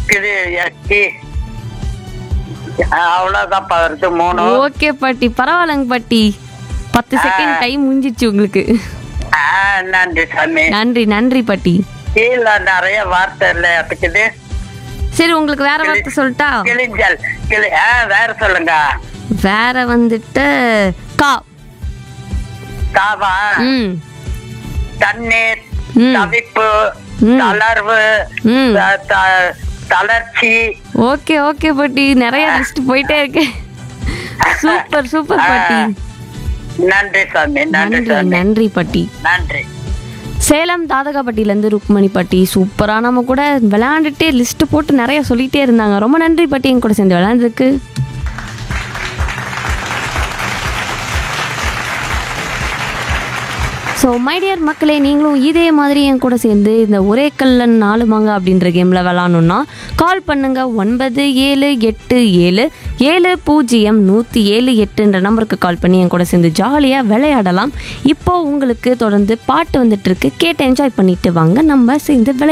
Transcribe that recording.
கிளி எக்கி அவ்வளவுதான் வருது மூணு ஓகே பாட்டி பரவாயில்லங்க பாட்டி பத்து செகண்ட் டைம் முடிஞ்சிச்சு உங்களுக்கு ஆ, நன்றி சாமி நன்றி நன்றி பாட்டி கீழே நிறைய வார்த்தை இல்ல இருக்குது சரி உங்களுக்கு வேற வார்த்தை சொல்லட்டா கிளிஞ்சல் கிளி ஆ வேற சொல்லுங்க வேற வந்துட்டு கா காவா ம் தண்ணீர் ம். தவிப்பு ம். தளர்வு ம் த- த- தளர்ச்சி ஓகே ஓகே பாட்டி நிறைய லிஸ்ட் போயிட்டே இருக்கு சூப்பர் சூப்பர் பாட்டி நன்றி சாமி நன்றி நன்றி சாமி நன்றி பாட்டி நன்றி சேலம் தாதகாப்பட்டியிலேருந்து ருக்மணி பாட்டி சூப்பராக நம்ம கூட விளையாண்டுட்டே லிஸ்ட் போட்டு நிறைய சொல்லிட்டே இருந்தாங்க ரொம்ப நன்றி பாட்டி என் கூட சேர்ந்து விளையாண்டுருக்கு ஸோ மைடியர் மக்களே நீங்களும் இதே மாதிரி என் கூட சேர்ந்து இந்த ஒரே கல்லன் நாலு மாங்க அப்படின்ற கேமில் விளாட்ணுன்னா கால் பண்ணுங்க ஒன்பது ஏழு எட்டு ஏழு ஏழு பூஜ்ஜியம் நூற்றி ஏழு எட்டுன்ற நம்பருக்கு கால் பண்ணி என் கூட சேர்ந்து ஜாலியாக விளையாடலாம் இப்போ உங்களுக்கு தொடர்ந்து பாட்டு வந்துட்டு இருக்கு கேட்டு என்ஜாய் பண்ணிட்டு வாங்க நம்ம சேர்ந்து விளையாடலாம்